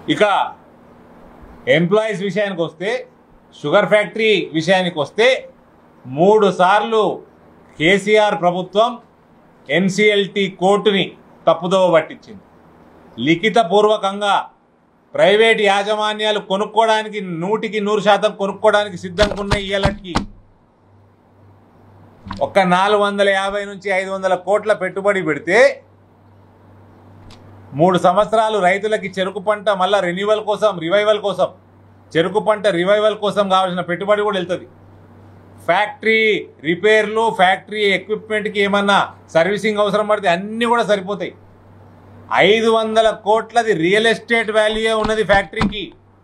ఇక ఎంప్లాయీస్ విషయానికి వస్తే షుగర్ ఫ్యాక్టరీ విషయానికి వస్తే మూడు సార్లు కేసీఆర్ ప్రభుత్వం ఎన్సిఎల్టి కోర్టుని తప్పుదోవ పట్టించింది లిఖితపూర్వకంగా ప్రైవేట్ యాజమాన్యాలు కొనుక్కోవడానికి నూటికి నూరు శాతం కొనుక్కోవడానికి సిద్ధంగా ఉన్న ఇయ్యలకి ఒక్క నాలుగు వందల యాభై నుంచి ఐదు వందల కోట్ల పెట్టుబడి పెడితే మూడు సంవత్సరాలు రైతులకి చెరుకు పంట మళ్ళా రెన్యువల్ కోసం రివైవల్ కోసం చెరుకు పంట రివైవల్ కోసం కావాల్సిన పెట్టుబడి కూడా వెళ్తుంది ఫ్యాక్టరీ రిపేర్లు ఫ్యాక్టరీ ఎక్విప్మెంట్కి ఏమన్నా సర్వీసింగ్ అవసరం పడితే అన్నీ కూడా సరిపోతాయి ఐదు వందల కోట్లది రియల్ ఎస్టేట్ వాల్యూయే ఉన్నది ఫ్యాక్టరీకి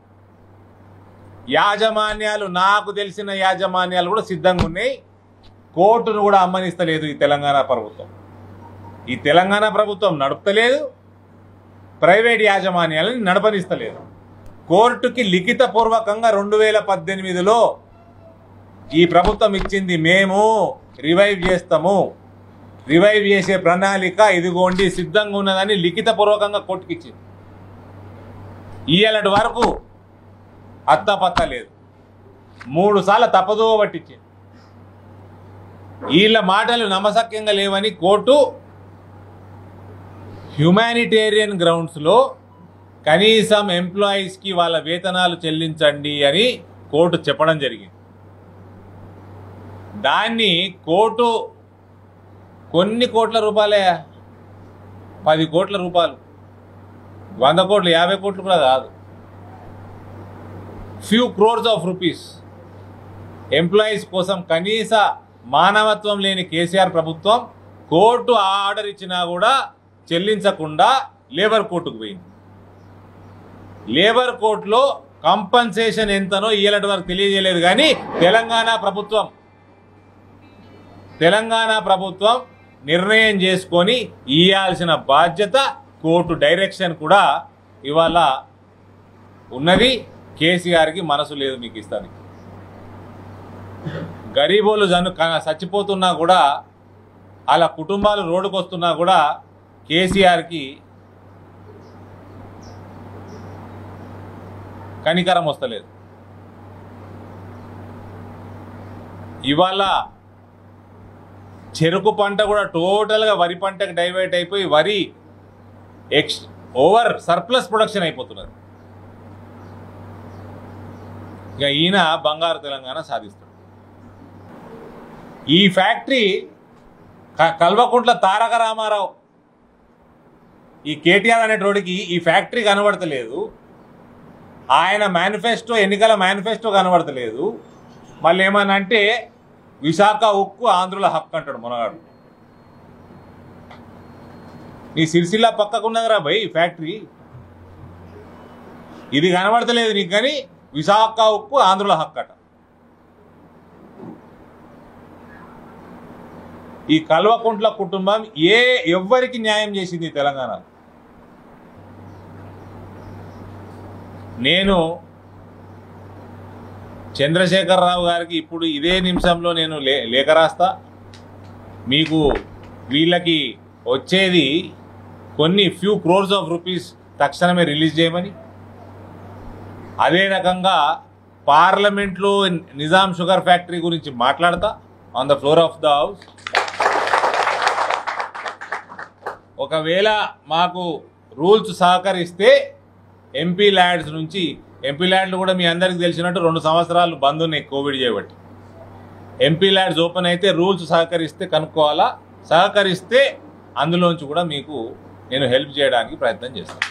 యాజమాన్యాలు నాకు తెలిసిన యాజమాన్యాలు కూడా సిద్ధంగా ఉన్నాయి కోర్టును కూడా అమ్మనిస్తలేదు ఈ తెలంగాణ ప్రభుత్వం ఈ తెలంగాణ ప్రభుత్వం నడుపుతలేదు ప్రైవేట్ యాజమాన్యాలని నడపనిస్తలేదు కోర్టుకి లిఖితపూర్వకంగా రెండు వేల పద్దెనిమిదిలో ఈ ప్రభుత్వం ఇచ్చింది మేము రివైవ్ చేస్తాము రివైవ్ చేసే ప్రణాళిక ఇదిగోండి సిద్ధంగా ఉన్నదని లిఖితపూర్వకంగా కోర్టుకి ఇచ్చింది ఇయ్యాలటి వరకు అత్తపత్త లేదు మూడు సార్లు తప్పదో పట్టించింది వీళ్ళ మాటలు నమ్మసక్యంగా లేవని కోర్టు హ్యుమానిటేరియన్ గ్రౌండ్స్లో కనీసం ఎంప్లాయీస్కి వాళ్ళ వేతనాలు చెల్లించండి అని కోర్టు చెప్పడం జరిగింది దాన్ని కోర్టు కొన్ని కోట్ల రూపాయలే పది కోట్ల రూపాయలు వంద కోట్లు యాభై కోట్లు కూడా కాదు few crores of rupees employees కోసం కనీస మానవత్వం లేని కేసీఆర్ ప్రభుత్వం కోర్టు ఆర్డర్ ఇచ్చినా కూడా చెల్లించకుండా లేబర్ కోర్టుకు పోయింది లేబర్ కోర్టులో కంపన్సేషన్ ఎంతనో ఇయ్యలటి వరకు తెలియజేయలేదు కానీ తెలంగాణ ప్రభుత్వం తెలంగాణ ప్రభుత్వం నిర్ణయం చేసుకొని ఇయ్యాల్సిన బాధ్యత కోర్టు డైరెక్షన్ కూడా ఇవాళ ఉన్నది కేసీఆర్కి మనసు లేదు మీకు ఇస్తాను గరీబోలు జను క- చచ్చిపోతున్నా కూడా అలా కుటుంబాలు రోడ్డుకు వస్తున్నా కూడా కేసీఆర్కి కనికరం వస్తలేదు ఇవాళ చెరుకు పంట కూడా టోటల్గా వరి పంటకు డైవర్ట్ అయిపోయి వరి ఎక్స్ ఓవర్ సర్ప్లస్ ప్రొడక్షన్ అయిపోతున్నది ఇక ఈయన బంగారు తెలంగాణ సాధిస్తాడు ఈ ఫ్యాక్టరీ క- కల్వకుంట్ల తారక రామారావు ఈ కేటీఆర్ అనేటోడికి ఈ ఫ్యాక్టరీ కనబడతలేదు ఆయన మేనిఫెస్టో ఎన్నికల మేనిఫెస్టో కనబడతలేదు మళ్ళీ ఏమన్నా అంటే విశాఖ ఉక్కు ఆంధ్రుల హక్కు అంటాడు మనగాడు నీ సిరిసిల్ల పక్కకున్నదిరా భయ్ ఈ ఫ్యాక్టరీ ఇది కనబడతలేదు నీకు కానీ విశాఖ ఉక్కు ఆంధ్రుల హక్కు అట ఈ కల్వకుంట్ల కుటుంబం ఏ ఎవ్వరికి న్యాయం చేసింది ఈ తెలంగాణలో నేను చంద్రశేఖరరావు గారికి ఇప్పుడు ఇదే నిమిషంలో నేను లే లేఖ రాస్తా మీకు వీళ్ళకి వచ్చేది కొన్ని ఫ్యూ క్రోర్స్ ఆఫ్ రూపీస్ తక్షణమే రిలీజ్ చేయమని అదే రకంగా పార్లమెంట్లో నిజాం షుగర్ ఫ్యాక్టరీ గురించి మాట్లాడతా on the floor of the house ఒకవేళ మాకు రూల్స్ సహకరిస్తే ఎంపీ ల్యాడ్స్ నుంచి ఎంపీ ల్యాడ్లు కూడా మీ అందరికి తెలిసినట్టు రెండు సంవత్సరాలు బంద్ ఉన్నాయి కోవిడ్ చేయబట్టి ఎంపీ ల్యాడ్స్ ఓపెన్ అయితే రూల్స్ సహకరిస్తే కనుక్కోవాలా సహకరిస్తే అందులోంచి కూడా మీకు నేను హెల్ప్ చేయడానికి ప్రయత్నం చేస్తాను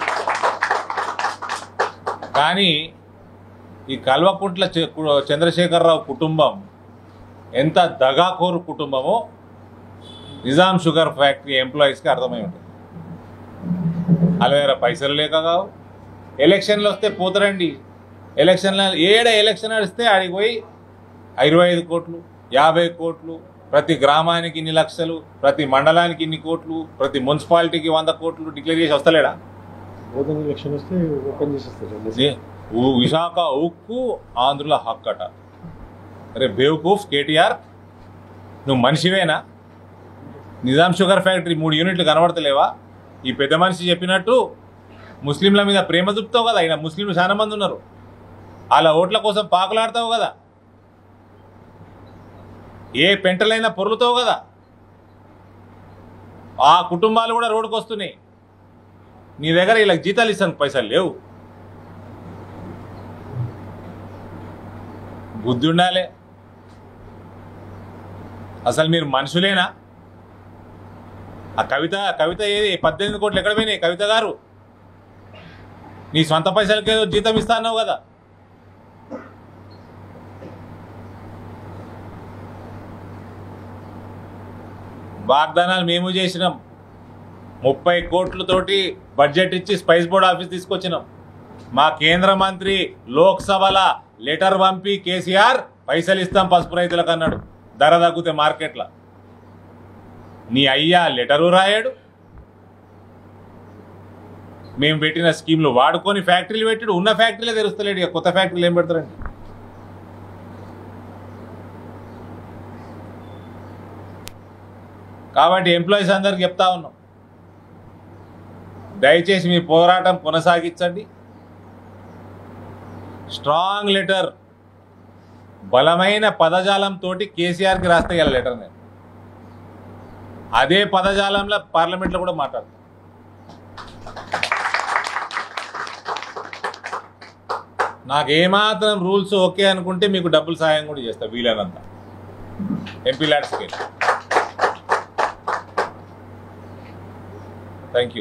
కానీ ఈ కల్వకుంట్ల చె- కు- చంద్రశేఖరరావు కుటుంబం ఎంత దగాకోరు కుటుంబమో నిజాం షుగర్ ఫ్యాక్టరీ ఎంప్లాయీస్కి అర్థమై ఉంటుంది అలవేరా పైసలు లేక కావు ఎలక్షన్లు వస్తే పోతారండి ఎలక్షన్ల ఏడ ఎలక్షన్ నడిస్తే ఆడికి పోయి ఇరవై ఐదు కోట్లు యాభై కోట్లు ప్రతి గ్రామానికి ఇన్ని లక్షలు ప్రతి మండలానికి ఇన్ని కోట్లు ప్రతి మున్సిపాలిటీకి వంద కోట్లు డిక్లేర్ చేసి వస్తలేడా ఓపెన్ ఎలక్షన్ వస్తే ఓపెన్ చేసేస్తారు నే- ఊ- విశాఖ ఉక్కు ఆంధ్రుల హక్కట అరే బేవకూఫ్ కేటీఆర్ నువ్వు మనిషివేనా నిజాం షుగర్ ఫ్యాక్టరీ మూడు యూనిట్లు కనబడతలేవా ఈ పెద్ద మనిషి చెప్పినట్టు ముస్లింల మీద ప్రేమ చూపుతావు కదా ఆయన ముస్లింలు చాలా మంది ఉన్నారు వాళ్ళ ఓట్ల కోసం పాకులాడతావు కదా ఏ పెంటలైనా పొరులుతావు కదా ఆ కుటుంబాలు కూడా రోడ్డుకు వస్తున్నాయి నీ దగ్గర ఇలా జీతాలు ఇస్తాను పైసలు లేవు బుద్ధి ఉండాలి అసలు మీరు మనుషులేనా ఆ కవిత కవిత ఏది పద్దెనిమిది కోట్లు ఎక్కడ పోయినాయి కవిత గారు నీ సొంత పైసలకి ఏదో జీతం ఇస్తా అన్నావు కదా వాగ్దానాలు మేము చేసినాం ముప్పై కోట్లతోటి బడ్జెట్ ఇచ్చి స్పైస్ బోర్డ్ ఆఫీస్ తీసుకొచ్చినాం మా కేంద్ర మంత్రి లోక్సభల లెటర్ పంపి కేసీఆర్ పైసలు ఇస్తాం పసుపు రైతులకు అన్నాడు ధర తగ్గితే మార్కెట్లో నీ అయ్యా లెటరు రాయాడు మేము పెట్టిన స్కీమ్లు వాడుకొని ఫ్యాక్టరీలు పెట్టాడు ఉన్న ఫ్యాక్టరీలే తెరుస్తలేడు ఇక కొత్త ఫ్యాక్టరీలు ఏం పెడతారండి కాబట్టి ఎంప్లాయీస్ అందరికి చెప్తా ఉన్నాం దయచేసి మీ పోరాటం కొనసాగించండి స్ట్రాంగ్ లెటర్ బలమైన పదజాలంతో కేసీఆర్కి రాస్తే గల లెటర్ నేను అదే పదజాలంలో పార్లమెంట్లో కూడా మాట్లాడతాను నాకు ఏమాత్రం రూల్స్ ఓకే అనుకుంటే మీకు డబ్బులు సాయం కూడా చేస్తా వీలైనంత ఎంపీ ల్యాడ్స్కి థ్యాంక్ యూ